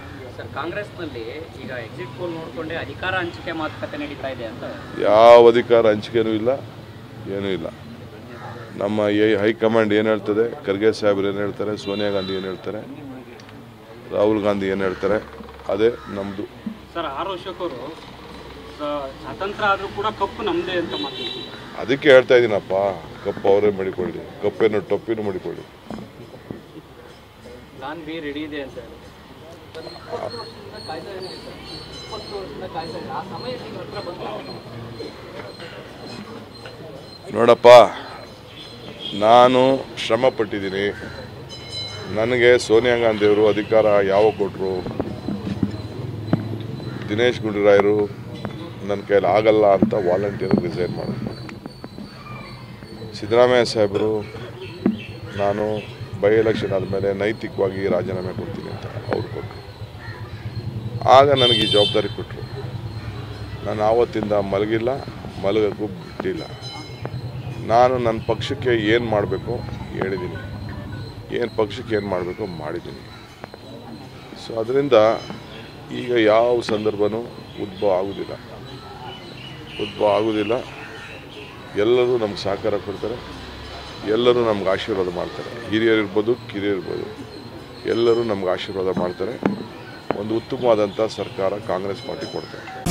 sir ಕಾಂಗ್ರೆಸ್ನಲ್ಲಿ ಈಗ exit poll ನೋಡಿಕೊಂಡೆ ಅಧಿಕಾರ ಹಂಚಿಕೆ ಮಾತುಕತೆ ನಡೀತಾ ಇದೆ ಅಂತ ಯಾವ ಅಧಿಕಾರ ಹಂಚಿಕೆನೂ ಇಲ್ಲ ಏನೂ ಇಲ್ಲ ನಮ್ಮ ಎ- ಹೈಕಮಾಂಡ್ ಏನು ಹೇಳ್ತದೆ ಖರ್ಗೆ ಸಾಹೇಬ್ರು ಏನು ಹೇಳ್ತಾರೆ ಸೋನಿಯಾ ಗಾಂಧಿ ಏನು ಹೇಳ್ತಾರೆ ರಾಹುಲ್ ಗಾಂಧಿ ಏನು ಹೇಳ್ತಾರೆ ಅದೇ ನಮ್ಮದು ಸರ್ ಆರ್ ಅಶೋಕ್ ಅವರು ಸ್ವತಂತ್ರ ಆದರೂ ಕೂಡ ಕಪ್ಪು ನಮ್ಮದೇ ಅಂತ ಮಾತಾಡ್ತಿದ್ದಾರೆ ಅದಕ್ಕೆ ಹೇಳ್ತಾ ಇದ್ದೀನಪ್ಪ ಕಪ್ಪು ಅವರೇ ಮಾಡಿಕೊಳ್ಳಿ ಕಪ್ಪೇನು ಟೊಪ್ಪಿನೂ ಮಾಡಿಕೊಳ್ಳಿ ಪ್ಲಾನ್ ಬಿ ರೆಡಿ ಇದೆ ಅಂತ ಹೇಳಿ ನೋಡಪ್ಪ ನಾನು ಶ್ರಮ ಪಟ್ಟಿದ್ದೀನಿ ನನಗೆ ಸೋನಿಯಾ ಗಾಂಧಿಯವರು ಅಧಿಕಾರ ಯಾವ ಕೊಟ್ಟರು ದಿನೇಶ್ ಗುಂಡೂರಾಯರು ನನ್ನ ಕೈಲಿ ಆಗಲ್ಲ ಅಂತ ವಾಲಂಟಿಯರ್ ರಿಸೈನ್ ಮಾಡಿದ್ರು ಸಿದ್ದರಾಮಯ್ಯ ಸಾಹೇಬರು ನಾನು ಬೈ ಎಲೆಕ್ಷನ್ ಆದಮೇಲೆ ನೈತಿಕವಾಗಿ ರಾಜೀನಾಮೆ ಕೊಡ್ತೀನಿ ಅಂತ ಅವ್ರು ಕೊಟ್ಟರು ಆಗ ನನಗೆ ಈ ಜವಾಬ್ದಾರಿ ಕೊಟ್ಟರು ನಾನು ಆವತ್ತಿಂದ ಮಲಗಿಲ್ಲ ಮಲಗಕ್ಕೂ ಬಿಟ್ಟಿಲ್ಲ ನಾನು ನನ್ನ ಪಕ್ಷಕ್ಕೆ ಏನು ಮಾಡಬೇಕು ಹೇಳಿದ್ದೀನಿ ಏನು ಪಕ್ಷಕ್ಕೆ ಏನು ಮಾಡಬೇಕು ಮಾಡಿದ್ದೀನಿ ಸೊ ಅದರಿಂದ ಈಗ ಯಾವ ಸಂದರ್ಭನೂ ಉದ್ಭವ ಆಗೋದಿಲ್ಲ ಉದ್ಭವ ಆಗೋದಿಲ್ಲ ಎಲ್ಲರೂ ನಮ್ಗೆ ಸಹಕಾರ ಕೊಡ್ತಾರೆ ಎಲ್ಲರೂ ನಮ್ಗೆ ಆಶೀರ್ವಾದ ಮಾಡ್ತಾರೆ ಹಿರಿಯರು ಇರ್ಬೋದು ಕಿರಿಯರು ಇರ್ಬೋದು ಎಲ್ಲರೂ ನಮ್ಗೆ ಆಶೀರ್ವಾದ ಮಾಡ್ತಾರೆ ಒಂದು ಉತ್ತಮವಾದಂಥ ಸರ್ಕಾರ ಕಾಂಗ್ರೆಸ್ ಪಾರ್ಟಿ ಕೊಡ್ತಾರೆ